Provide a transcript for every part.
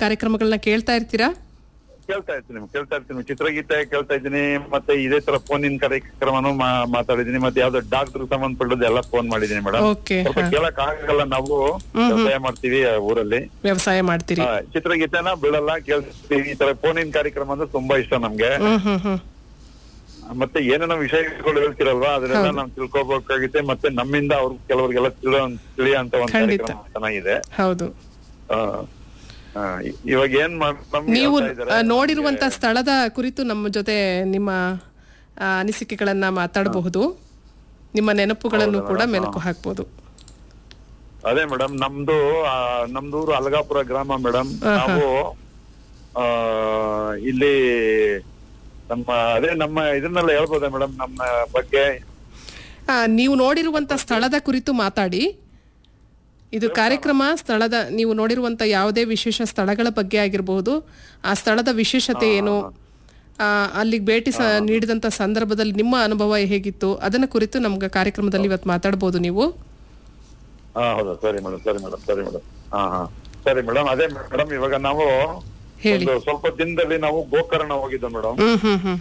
ಕಾರ್ಯಕ್ರಮಗಳನ್ನ ಕೇಳ್ತಾ ಇರ್ತೀರಾ ಕೇಳ್ತಾ ಇರ್ತೀನಿ ಕೇಳ್ತಾ ಇರ್ತೀನಿ ಚಿತ್ರಗೀತೆ ಕೇಳ್ತಾ ಇದ್ದೀನಿ ಮತ್ತೆ ಇದೇ ತರ ಫೋನಿನ ಕಾರ್ಯಕ್ರಮನು ಮಾ- ಮಾತಾಡಿದೀನಿ ಮತ್ತೆ ಯಾವ್ದೋ ಡಾಕ್ಟರ್ ಸಂಬಂಧಪಟ್ಟದ್ದು ಎಲ್ಲ ಫೋನ್ ಮಾಡಿದೀನಿ ಮೇಡಮ್ ಓಕೆ ಸ್ವಲ್ಪ ಕೇಳಕ್ ಆಗಲ್ಲ ನಾವು ವ್ಯವಸಾಯ ಮಾಡ್ತೀವಿ ಆ ಊರಲ್ಲಿ ವ್ಯವಸಾಯ ಮಾಡ್ತೀರಿ ಆ, ಚಿತ್ರಗೀತೆನ ಬಿಡಲ್ಲ ಕೇಳ್ತೀವಿ ಈ ತರ ಫೋನಿನ ಕಾರ್ಯಕ್ರಮ ಅಂದ್ರೆ ತುಂಬಾ ಇಷ್ಟ ನಮ್ಗೆ ಹ್ಮ್ ಹ್ಮ್ ಹ್ಮ್ ಮತ್ತೆ ಏನೇನೋ ವಿಷಯಗಳು ಹೇಳ್ತಿರಲ್ವಾ ಅದನ್ನೆಲ್ಲ ನಾವು ತಿಳ್ಕೊಬೇಕಾಗುತ್ತೆ ಮತ್ತೆ ನಮ್ಮಿಂದ ಅವ್ರ ಕೆಲವರಿಗೆಲ್ಲ ತಿಳಿಯೋ ತಿಳಿಯಂತ ಒಂದು ಖಂಡಿತ. ಕಾರ್ಯಕ್ರಮ ಚೆನ್ನಾಗಿದೆ ಹೌದು ಆ, ಆ, ಇ- ಇವಾಗ ಏನ್ ಮಾಡ್- ನಮ್ಗೆ ನೀವು ಹೇಳ್ತಾ ಇದಾರೆ, ಆ, ನೋಡಿರುವಂತ ಸ್ಥಳದ ಕುರಿತು ನಮ್ಮ ಜೊತೆ ನಿಮ್ಮ ಆ, ಅನಿಸಿಕೆಗಳನ್ನ ಮಾತಾಡಬಹುದು ನಿಮ್ಮ ನೆನಪುಗಳನ್ನು ಕೂಡ ಮೆಲುಕು ಹಾಕ್ಬೋದು ಅದೇ ಮೇಡಮ್ ನಮ್ದು ಆ, ನಮ್ದು ಊರು ಅಲಗಾಪುರ ಗ್ರಾಮ ಮೇಡಮ್ ನಾವು ಆ ಇಲ್ಲಿ ನಮ್ಮ ಅದೇ ನಮ್ಮ ಇದನ್ನೆಲ್ಲ ಹೇಳ್ಬೋದಾ ಮೇಡಮ್ ನಮ್ಮ ಬಗ್ಗೆ ಆ, ನೀವು ನೋಡಿರುವಂತ ಸ್ಥಳದ ಕುರಿತು ಮಾತಾಡಿ ಇದು ಕಾರ್ಯಕ್ರಮ ಸ್ಥಳದ ನೀವು ನೋಡಿರುವಂತ ಯಾವುದೇ ವಿಶೇಷ ಸ್ಥಳಗಳ ಬಗ್ಗೆ ಆಗಿರಬಹುದು ಆ ಸ್ಥಳದ ವಿಶೇಷತೆ ಏನು ಆ, ಅಲ್ಲಿಗೆ ಭೇಟಿ ಸ ನೀಡಿದಂತ ಸಂದರ್ಭದಲ್ಲಿ ನಿಮ್ಮ ಅನುಭವ ಹೇಗಿತ್ತು ಅದನ್ನ ಕುರಿತು ನಮ್ಗೆ ಕಾರ್ಯಕ್ರಮದಲ್ಲಿ ಇವತ್ತು ಮಾತಾಡ್ಬೋದು ನೀವು ಹಾ ಹೌದಾ ಸರಿ ಮೇಡಮ್ ಸರಿ ಮೇಡಮ್ ಸರಿ ಮೇಡಮ್ ಹಾ ಹಾ ಸರಿ ಮೇಡಮ್ ಅದೇ ಮೇಡಮ್ ಇವಾಗ ನಾವು ಹೇಳಿ ಒಂದು ಸ್ವಲ್ಪ ದಿನದಲ್ಲಿ ನಾವು ಗೋಕರ್ಣ ಹೋಗಿದ್ದೆ ಮೇಡಮ್ ಹ್ಮ್ ಹ್ಮ್ ಹ್ಮ್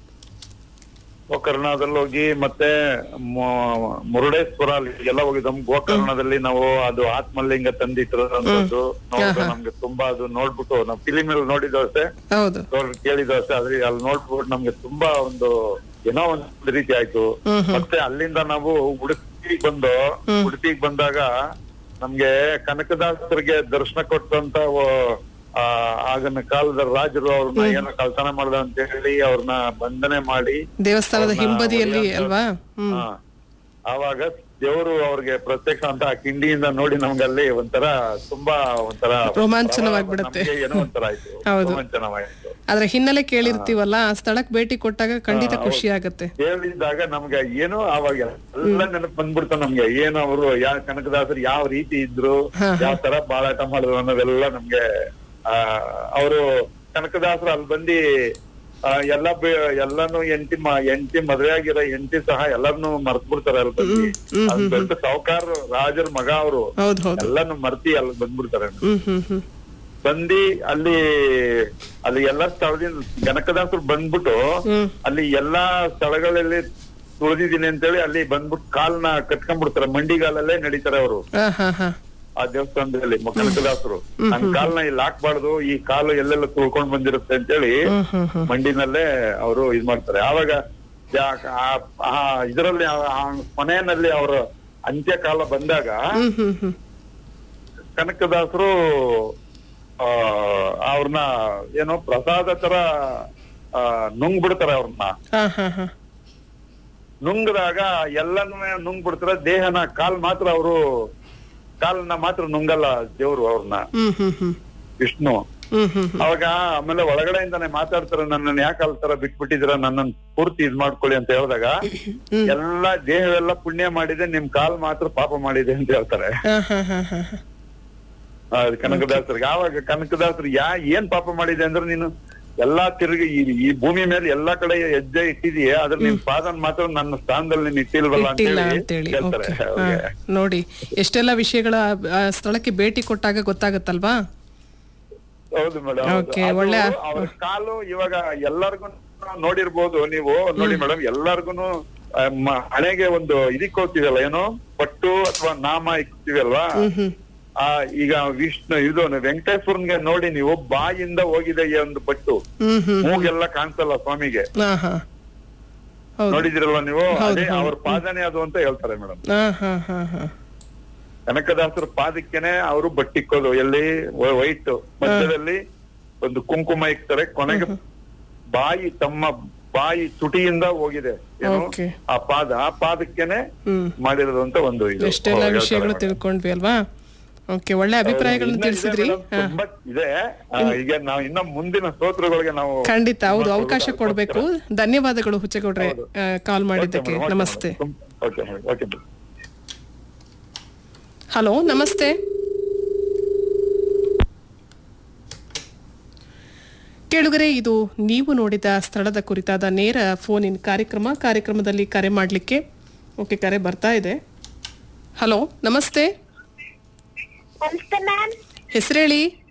ಗೋಕರ್ಣದಲ್ಲಿ ಹೋಗಿ ಮತ್ತೆ ಮು- ಮುರುಡೇಶ್ವರ ಅಲ್ಲಿ ಎಲ್ಲ ಹೋಗಿದ್ದಮ್ ಗೋಕರ್ಣದಲ್ಲಿ ನಾವು ಅದು ಆತ್ಮಲಿಂಗ ತಂದಿಟ್ಟಿರೋದಂಥದ್ದು ನೋಡಿದ್ರೆ ನಮ್ಗೆ ತುಂಬಾ ಅದು ನೋಡ್ಬಿಟ್ಟು ನಾವು ಫಿಲಿಮ್ ಅಲ್ಲಿ ನೋಡಿದ ಅಷ್ಟೇ ಹೌದು ನೋಡ್ ಕೇಳಿದ ಅಷ್ಟೇ ಅದ್ರಿ ಅಲ್ಲಿ ನೋಡ್ಬಿಟ್ಟು ನಮ್ಗೆ ತುಂಬಾ ಒಂದು ಏನೋ ಒಂದು ರೀತಿ ಆಯ್ತು ಮತ್ತೆ ಅಲ್ಲಿಂದ ನಾವು ಉಡುಪಿಗೆ ಬಂದು ಉಡುಪಿಗೆ ಬಂದಾಗ ನಮ್ಗೆ ಕನಕದಾಸರಿಗೆ ದರ್ಶನ ಕೊಟ್ಟಂತ ಒ- ಆ, ಆಗಿನ ಕಾಲದ ರಾಜರು ಅವ್ರನ್ನ ಏನೋ ಕಳ್ತನ ಮಾಡ್ದ ಅಂತ ಹೇಳಿ ಅವ್ರನ್ನ ಬಂಧನೆ ಮಾಡಿ ದೇವಸ್ಥಾನದ ಹಿಂಬದಿಯಲ್ಲಿ ಅಲ್ವಾ ಹ್ಮ್ ಹಾ. ಆವಾಗ ದೇವರು ಅವ್ರಿಗೆ ಪ್ರತ್ಯಕ್ಷ ಅಂತ ಆ ಕಿಂಡಿಯಿಂದ ನೋಡಿ ನಮ್ಗೆ ಅಲ್ಲಿ ಒಂಥರ ತುಂಬಾ ಒಂಥರ ರೋಮಾಂಚನವಾಗ್ಬಿಡತ್ತೆ. ನಮ್ಗೆ ಏನೋ ಒಂಥರ ಆಯ್ತು ಹೌದು. ರೋಮಾಂಚನವಾಯ್ತು ಅದ್ರ ಹಿನ್ನೆಲೆ ಕೇಳಿರ್ತೀವಲ್ಲ ಆ ಸ್ಥಳಕ್ಕೆ ಭೇಟಿ ಕೊಟ್ಟಾಗ ಖಂಡಿತ ಖುಷಿ ಆಗತ್ತೆ ಕೇಳಿದಾಗ ನಮ್ಗೆ ಏನೋ ಅವಾಗ ಎಲ್ಲ ನೆನಪು ಬಂದ್ಬಿಡ್ತು ನಮ್ಗೆ ಏನು ಅವರು ಯಾವ ಕನಕದಾಸರು ಯಾವ ರೀತಿ ಇದ್ರು ಯಾವ ತರ ಬಾಳಾಟ ಮಾಡಿದ್ರು ಅನ್ನೋದೆಲ್ಲ ನಮ್ಗೆ ಆ ಅವರು ಕನಕದಾಸರು ಅಲ್ಲಿ ಬಂದಿ ಆ, ಎಲ್ಲ ಬೆ- ಎಲ್ಲಾನು ಎಂಟಿ ಮ- ಎಂಟಿ ಮದ್ವೆ ಆಗಿರೋ ಎಂಟಿ ಸಹ ಎಲ್ಲಾರ್ನು ಮರ್ತ್ ಬಿಡ್ತಾರೆ ಅಲ್ಲಿ ಬಂದಿ ಅಲ್ಲಿ ದೊಡ್ಡ ಸಾವುಕಾರ ರಾಜರ ಮಗ ಅವರು ಹೌದು ಹೌದು ಎಲ್ಲಾನು ಮರ್ತಿ ಅಲ್ಲಿ ಬಂದ್ಬಿಡ್ತಾರೆ ಹ್ಮ್ ಹ್ಮ್ ಹ್ಮ್ ಬಂದಿ ಅಲ್ಲಿ ಅಲ್ಲಿ ಎಲ್ಲಾ ಸ್ಥಳದಿಂದ ಕನಕದಾಸರು ಬಂದ್ಬಿಟ್ಟು ಹ್ಮ್ ಅಲ್ಲಿ ಎಲ್ಲಾ ಸ್ಥಳಗಳಲ್ಲಿ ತುಳಿದಿದ್ದೀನಿ ಅಂತೇಳಿ ಅಲ್ಲಿ ಬಂದ್ಬಿಟ್ಟು ಕಾಲ್ನ ಕಟ್ಕೊಂಡ್ಬಿಡ್ತಾರೆ ಮಂಡಿಗಾಲಲ್ಲೇ ನಡೀತಾರೆ ಅವರು ಹಾ ಹಾ ಹಾ ಆ ದೇವಸ್ಥಾನದಲ್ಲಿ ಕನಕದಾಸರು ನನ್ ಕಾಲ್ನ ಇಲ್ಲಿ ಹಾಕ್ಬಾರ್ದು ಈ ಕಾಲು ಎಲ್ಲೆಲ್ಲ ತುಳ್ಕೊಂಡ್ ಬಂದಿರುತ್ತೆ ಅಂತೇಳಿ ಹ್ಮ್ ಹ್ಮ್ ಹ್ಮ್ ಮಂಡಿನಲ್ಲೇ ಅವರು ಇದ್ ಮಾಡ್ತಾರೆ ಆವಾಗ ಯಾ- ಆ- ಆ ಇದರಲ್ಲಿ ಆ- ಆ ಕೊನೆಯಲ್ಲಿ ಅವರ ಅಂತ್ಯಕಾಲ ಬಂದಾಗ ಹ್ಮ್ ಹ್ಮ್ ಹ್ಮ್ ಕನಕದಾಸರು ಆ ಅವ್ರನ್ನ ಏನೋ ಪ್ರಸಾದ ತರ ಆ ನುಂಗ್ ಬಿಡ್ತಾರೆ ಅವ್ರನ್ನ ಹಾ ಹಾ ಹಾ ನುಂಗದಾಗ ಎಲ್ಲನೂ ನುಂಗ್ ಬಿಡ್ತಾರೆ ದೇಹನ ಕಾಲ್ ಮಾತ್ರ ಅವರು ಕಾಲ್ನ ಮಾತ್ರ ನುಂಗಲ್ಲ ದೇವ್ರು ಅವ್ರನ್ನ ಹ್ಮ್ ಹ್ಮ್ ಹ್ಮ್ ವಿಷ್ಣು ಹ್ಮ್ ಹ್ಮ್ ಹ್ಮ್ ಅವಾಗ ಆಮೇಲೆ ಒಳಗಡೆಯಿಂದಾನೆ ಮಾತಾಡ್ತಾರೆ ನನ್ನನ್ನು ಯಾಕೆ ಅಲ್ಲಿ ತರ ಬಿಟ್ಬಿಟ್ಟಿದ್ರ ನನ್ನನ್ನು ಪೂರ್ತಿ ಇದ್ ಮಾಡ್ಕೊಳ್ಳಿ ಅಂತ ಹೇಳಿದಾಗ ಎಲ್ಲಾ ದೇಹವೆಲ್ಲ ಪುಣ್ಯ ಮಾಡಿದೆ ನಿಮ್ ಕಾಲ್ ಮಾತ್ರ ಪಾಪ ಮಾಡಿದೆ ಅಂತ ಹೇಳ್ತಾರೆ ಹಾ ಹಾ ಹಾ ಹಾ ಹಾ ಆ, ಕನಕದಾಸರಿಗೆ ಆವಾಗ ಕನಕದಾಸರು ಯಾ ಏನ್ ಪಾಪ ಮಾಡಿದೆ ಅಂದ್ರೆ ನೀನು ಎಲ್ಲಾ ತಿರುಗಿ ಈ ಈ ಭೂಮಿ ಮೇಲೆ ಎಲ್ಲಾ ಕಡೆ ಹೆಜ್ಜೆ ಇಟ್ಟಿದೀಯ ಅದ್ರ ನಿನ್ ಪಾದನ್ ಮಾತ್ರ ನನ್ನ ಸ್ಥಾನದಲ್ಲಿ ನೀನ್ ಇಟ್ಟಿಲ್ವಲ್ಲ ಅಂತ ಇಟ್ಟಿಲ್ಲ ಹೇಳಿ ಅಂತೇಳಿ ಹೇಳ್ತಾರೆ ಓಕೆ ಅವ್ರಿಗೆ. ನೋಡಿ ಎಷ್ಟೆಲ್ಲ ವಿಷಯಗಳ ಆ ಸ್ಥಳಕ್ಕೆ ಭೇಟಿ ಕೊಟ್ಟಾಗ ಗೊತ್ತಾಗತ್ತಲ್ವಾ ಹೌದು ಮೇಡಮ್ Okay, ಒಳ್ಳೆ- ಅವ್ರ ಕಾಲು ಇವಾಗ ಎಲ್ಲರಿಗೂ ನೋಡಿರ್ಬೋದು ನೀವು ನೋಡಿ ಮೇಡಮ್ ಎಲ್ಲಾರ್ಗುನು ಆ, ಮ- ಹಣೆಗೆ ಒಂದು ಇದಕ್ಕೆ ಹೋಗ್ತಿದಲ್ಲ ಏನು ಪಟ್ಟು ಅಥವಾ ನಾಮ ಇಕ್ತಿವಲ್ವಾ ಹ್ಮ್ ಹ್ಮ್ ಆ ಈಗ ವಿಷ್ಣು ಇದು ವೆಂಕಟೇಶ್ವರನ್ಗೆ ನೋಡಿ ನೀವು ಬಾಯಿಂದ ಹೋಗಿದೆ ಈ ಒಂದು ಪಟ್ಟು ಹ್ಮ್ ಹ್ಮ್ ಮೂಗೆಲ್ಲ ಕಾಣಿಸಲ್ಲ ಸ್ವಾಮಿಗೆ ಹಾ ಹಾ ಹೌದು ನೋಡಿದಿರಲ್ವ ನೀವು ಅದೇ ಅವ್ರ ಪಾದನೆ ಅದು ಅಂತ ಹೇಳ್ತಾರೆ ಮೇಡಮ್ ಹಾ ಹಾ ಹಾ ಹಾ ಕನಕದಾಸರ ಪಾದಕ್ಕೆನೆ ಅವರು ಬಟ್ಟಿಕ್ಕೋದು ಎಲ್ಲಿ ವೈಟ್ ಮಧ್ಯದಲ್ಲಿ ಒಂದು ಕುಂಕುಮ ಇಕ್ತಾರೆ ಕೊನೆಗೆ ಬಾಯಿ ತಮ್ಮ ಬಾಯಿ ತುಟಿಯಿಂದ ಹೋಗಿದೆ ಏನು Okay. ಆ ಪಾದ ಆ ಪಾದಕ್ಕೆನೆ ಹ್ಮ್ ಮಾಡಿರೋದು ಅಂತ ಒಂದು ಇದು ಎಷ್ಟೆಲ್ಲ ಹೇಳ್ತಾರೆ ವಿಷಯಗಳು madam. ತಿಳ್ಕೊಂಡ್ವಿ ಅಲ್ವಾ ಓಕೆ ಒಳ್ಳೆ ಅಭಿಪ್ರಾಯಗಳನ್ನ ಇನ್ನ ಇದೆ ತಿಳಿಸಿದ್ರಿ madam, ತುಂಬಾ ಇದೆ ಆ, ಈಗ ನಾವು ಇನ್ನ ಮುಂದಿನ ಸ್ತೋತ್ರಗಳಿಗೆ ನಾವು ಖಂಡಿತ ಹೌದು ಅವಕಾಶ ಕೊಡ್ಬೇಕು ಧನ್ಯವಾದಗಳು ಹುಚ್ಚೇಗೌಡ್ರೆ ಕಾಲ್ ಮಾಡಿದ್ದಕ್ಕೆ ನಮಸ್ತೆ ಓಕೆ ಓಕೆ ಹಲೋ ನಮಸ್ತೆ ಕೇಳುಗರೆ ಇದು ನೀವು ನೋಡಿದ ಸ್ಥಳದ ಕುರಿತಾದ ನೇರ ಫೋನ್ ಇನ್ ಕಾರ್ಯಕ್ರಮ ಕಾರ್ಯಕ್ರಮದಲ್ಲಿ ಕರೆ ಮಾಡಲಿಕ್ಕೆ ಓಕೆ ಕರೆ ಬರ್ತಾ ಇದೆ ಹಲೋ ನಮಸ್ತೆ ನಮಸ್ತೆ ಮ್ಯಾಮ್ ಹೆಸರೇಳಿ